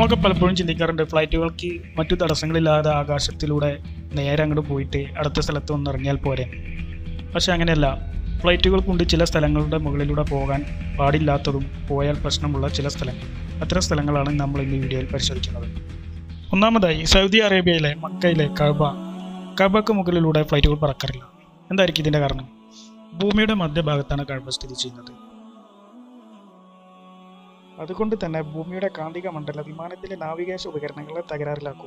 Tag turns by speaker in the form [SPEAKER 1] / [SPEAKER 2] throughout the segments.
[SPEAKER 1] നമ്മളൊക്കെ പലപ്പോഴും ചിന്തിക്കാറുണ്ട് ഫ്ലൈറ്റുകൾക്ക് മറ്റു തടസ്സങ്ങളില്ലാതെ ആകാശത്തിലൂടെ നേരെ അങ്ങോട്ട് പോയിട്ട് അടുത്ത സ്ഥലത്ത് ഒന്ന് ഇറങ്ങിയാൽ പോരെ പക്ഷെ അങ്ങനെയല്ല ഫ്ലൈറ്റുകൾക്കുണ്ട് ചില സ്ഥലങ്ങളുടെ മുകളിലൂടെ പോകാൻ പാടില്ലാത്തതും പോയാൽ പ്രശ്നമുള്ള ചില സ്ഥലങ്ങൾ അത്തരം സ്ഥലങ്ങളാണ് നമ്മൾ ഇന്ന് വീഡിയോയിൽ പരിശോധിക്കുന്നത് ഒന്നാമതായി സൗദി അറേബ്യയിലെ മക്കയിലെ കഴബ കഴബക്ക് മുകളിലൂടെ ഫ്ലൈറ്റുകൾ പറക്കാറില്ല എന്തായിരിക്കും ഇതിൻ്റെ കാരണം ഭൂമിയുടെ മധ്യഭാഗത്താണ് കഴബ സ്ഥിതി ചെയ്യുന്നത് അതുകൊണ്ട് തന്നെ ഭൂമിയുടെ കാന്തിക മണ്ഡല വിമാനത്തിലെ നാവികേശ ഉപകരണങ്ങളെ തകരാറിലാക്കും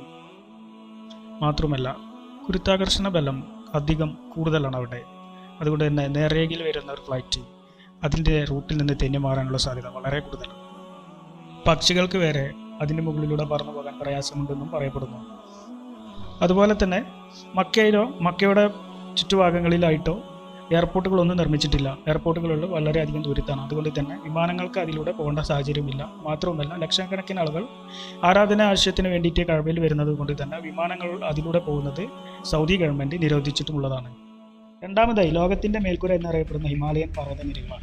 [SPEAKER 1] മാത്രമല്ല ഗുരുത്വാകർഷണ ബലം അധികം കൂടുതലാണ് അവിടെ അതുകൊണ്ട് തന്നെ നേരേകിൽ വരുന്ന ഒരു ഫ്ലൈറ്റ് അതിൻ്റെ റൂട്ടിൽ നിന്ന് തെന്നി മാറാനുള്ള സാധ്യത വളരെ കൂടുതലാണ് പക്ഷികൾക്ക് വരെ അതിൻ്റെ മുകളിലൂടെ പറന്നു പോകാൻ പ്രയാസമുണ്ടെന്നും പറയപ്പെടുന്നു അതുപോലെ തന്നെ മക്കയിലോ മക്കയുടെ ചുറ്റുഭാഗങ്ങളിലായിട്ടോ എയർപോർട്ടുകളൊന്നും നിർമ്മിച്ചിട്ടില്ല എയർപോർട്ടുകളുള്ള വളരെയധികം ദൂരത്താണ് അതുകൊണ്ട് തന്നെ വിമാനങ്ങൾക്ക് അതിലൂടെ പോകേണ്ട സാഹചര്യമില്ല മാത്രവുമല്ല ലക്ഷക്കണക്കിന് ആളുകൾ ആരാധന ആവശ്യത്തിന് വേണ്ടിയിട്ട് കഴവയിൽ വരുന്നത് കൊണ്ട് തന്നെ വിമാനങ്ങൾ അതിലൂടെ പോകുന്നത് സൗദി ഗവൺമെൻറ് നിരോധിച്ചിട്ടുമുള്ളതാണ് രണ്ടാമതായി ലോകത്തിൻ്റെ മേൽക്കൂര എന്നറിയപ്പെടുന്ന ഹിമാലയൻ പർവ്വതനിരകളാണ്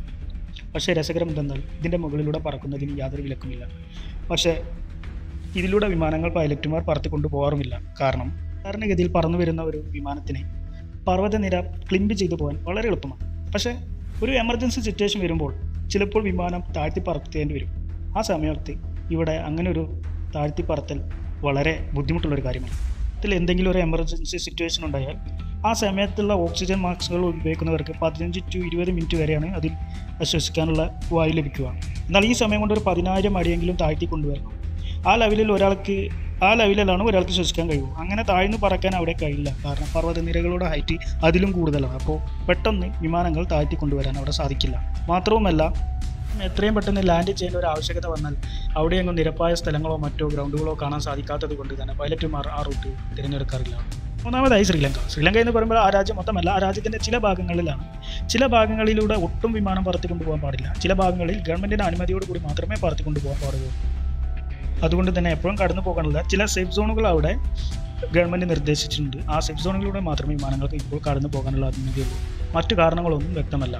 [SPEAKER 1] പക്ഷേ രസകരം എന്തെന്നാൽ ഇതിൻ്റെ മുകളിലൂടെ പറക്കുന്നതിന് യാതൊരു വിലക്കുമില്ല പക്ഷേ ഇതിലൂടെ വിമാനങ്ങൾ പൈലറ്റുമാർ പറത്തിക്കൊണ്ട് പോകാറുമില്ല കാരണം സാധാരണഗതിയിൽ പറന്നു വരുന്ന ഒരു വിമാനത്തിന് പർവ്വതനിര ക്ലിംബ് ചെയ്തു പോകാൻ വളരെ എളുപ്പമാണ് പക്ഷേ ഒരു എമർജൻസി സിറ്റുവേഷൻ വരുമ്പോൾ ചിലപ്പോൾ വിമാനം താഴ്ത്തി പറത്തേണ്ടി വരും ആ സമയത്ത് ഇവിടെ അങ്ങനെ ഒരു താഴ്ത്തി പറത്തൽ വളരെ ബുദ്ധിമുട്ടുള്ളൊരു കാര്യമാണ് ഇതിൽ എന്തെങ്കിലും ഒരു എമർജൻസി സിറ്റുവേഷൻ ഉണ്ടായാൽ ആ സമയത്തുള്ള ഓക്സിജൻ മാസ്കുകൾ ഉപയോഗിക്കുന്നവർക്ക് പതിനഞ്ച് ടു ഇരുപത് മിനിറ്റ് വരെയാണ് അതിൽ ശ്വസിക്കാനുള്ള വായു ലഭിക്കുക എന്നാൽ ഈ സമയം കൊണ്ട് ഒരു പതിനായിരം അടിയെങ്കിലും താഴ്ത്തി കൊണ്ടുവരണം ആ ലെവലിൽ ഒരാൾക്ക് ആ ലെവലിലാണ് ഒരാൾക്ക് ശ്വസിക്കാൻ കഴിയൂ അങ്ങനെ താഴ്ന്നു പറക്കാൻ അവിടെ കഴിയില്ല കാരണം പർവ്വതനിരകളുടെ ഹൈറ്റ് അതിലും കൂടുതലാണ് അപ്പോൾ പെട്ടെന്ന് വിമാനങ്ങൾ താഴ്ത്തി കൊണ്ടുവരാൻ അവിടെ സാധിക്കില്ല മാത്രവുമല്ല എത്രയും പെട്ടെന്ന് ലാൻഡ് ചെയ്യേണ്ട ഒരു ആവശ്യകത വന്നാൽ അവിടെയെങ്ങും നിരപ്പായ സ്ഥലങ്ങളോ മറ്റോ ഗ്രൗണ്ടുകളോ കാണാൻ സാധിക്കാത്തത് കൊണ്ട് തന്നെ പൈലറ്റുമാർ ആ റൂട്ട് തിരഞ്ഞെടുക്കാറില്ല മൂന്നാമതായി ശ്രീലങ്ക ശ്രീലങ്ക എന്ന് പറയുമ്പോൾ ആ രാജ്യം മൊത്തമല്ല ആ രാജ്യത്തിൻ്റെ ചില ഭാഗങ്ങളിലാണ് ചില ഭാഗങ്ങളിലൂടെ ഒട്ടും വിമാനം പറത്തിക്കൊണ്ട് പോകാൻ പാടില്ല ചില ഭാഗങ്ങളിൽ ഗവൺമെൻറ്റിൻ്റെ അനുമതിയോട് കൂടി മാത്രമേ പറത്തിക്കൊണ്ട് പോകാൻ പാടുള്ളൂ അതുകൊണ്ട് തന്നെ എപ്പോഴും കടന്നു പോകാനുള്ള ചില സേഫ് സോണുകൾ അവിടെ ഗവൺമെൻറ് നിർദ്ദേശിച്ചിട്ടുണ്ട് ആ സേഫ് സോണുകളിലൂടെ മാത്രമേ വിമാനങ്ങൾക്ക് ഇപ്പോൾ കടന്നു പോകാനുള്ള അനുമതിയുള്ളൂ മറ്റു കാരണങ്ങളൊന്നും വ്യക്തമല്ല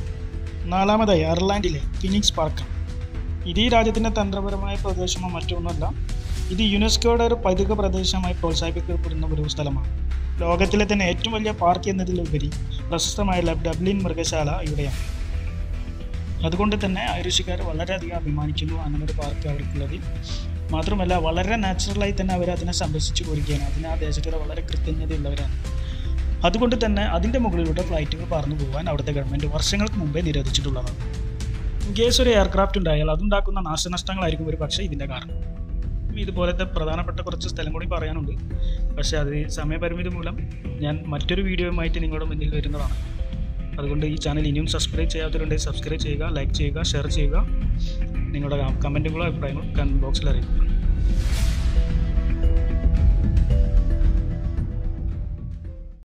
[SPEAKER 1] നാലാമതായി അയർലാൻഡിലെ ഫിനിക്സ് പാർക്ക് ഇത് ഈ രാജ്യത്തിൻ്റെ തന്ത്രപരമായ പ്രദേശമോ മറ്റൊന്നുമല്ല ഇത് യുനെസ്കോയുടെ ഒരു പൈതൃക പ്രദേശമായി പ്രോത്സാഹിപ്പിക്കപ്പെടുന്ന ഒരു സ്ഥലമാണ് ലോകത്തിലെ തന്നെ ഏറ്റവും വലിയ പാർക്ക് എന്നതിലുപരി പ്രശസ്തമായ ഡബ്ലിൻ മൃഗശാല ഇവിടെയാണ് അതുകൊണ്ട് തന്നെ ഐറിഷുകാർ വളരെയധികം അഭിമാനിക്കുന്നു അങ്ങനെ ഒരു പാർക്ക് അവർക്കുള്ളത് മാത്രമല്ല വളരെ നാച്ചുറലായി തന്നെ അവർ അതിനെ സംരക്ഷിച്ചു പോരുകയാണ് അതിന് ആ ദേശത്തിൽ വളരെ കൃതജ്ഞതയുള്ളവരാണ് അതുകൊണ്ട് തന്നെ അതിൻ്റെ മുകളിലൂടെ ഫ്ലൈറ്റുകൾ പറന്നു പോകാൻ അവിടുത്തെ ഗവൺമെൻറ് വർഷങ്ങൾക്ക് മുമ്പേ നിരോധിച്ചിട്ടുള്ളതാണ് ഇൻ കേസ് ഒരു എയർക്രാഫ്റ്റ് ഉണ്ടായാൽ അതുണ്ടാക്കുന്ന നാശനഷ്ടങ്ങളായിരിക്കും ഒരു പക്ഷേ ഇതിൻ്റെ കാരണം ഇതുപോലത്തെ പ്രധാനപ്പെട്ട കുറച്ച് സ്ഥലം കൂടി പറയാനുണ്ട് പക്ഷേ അത് സമയപരിമിതി മൂലം ഞാൻ മറ്റൊരു വീഡിയോയുമായിട്ട് നിങ്ങളുടെ മുന്നിൽ വരുന്നതാണ് അതുകൊണ്ട് ഈ ചാനൽ ഇനിയും സബ്സ്ക്രൈബ് ചെയ്യാത്തവരുണ്ടെങ്കിൽ സബ്സ്ക്രൈബ് ചെയ്യുക ലൈക്ക് ചെയ്യുക ഷെയർ ചെയ്യുക നിങ്ങളുടെ കമൻറ്റുകളോ അഭിപ്രായങ്ങളോ കമൻറ്റ് ബോക്സിൽ അറിയിക്കുക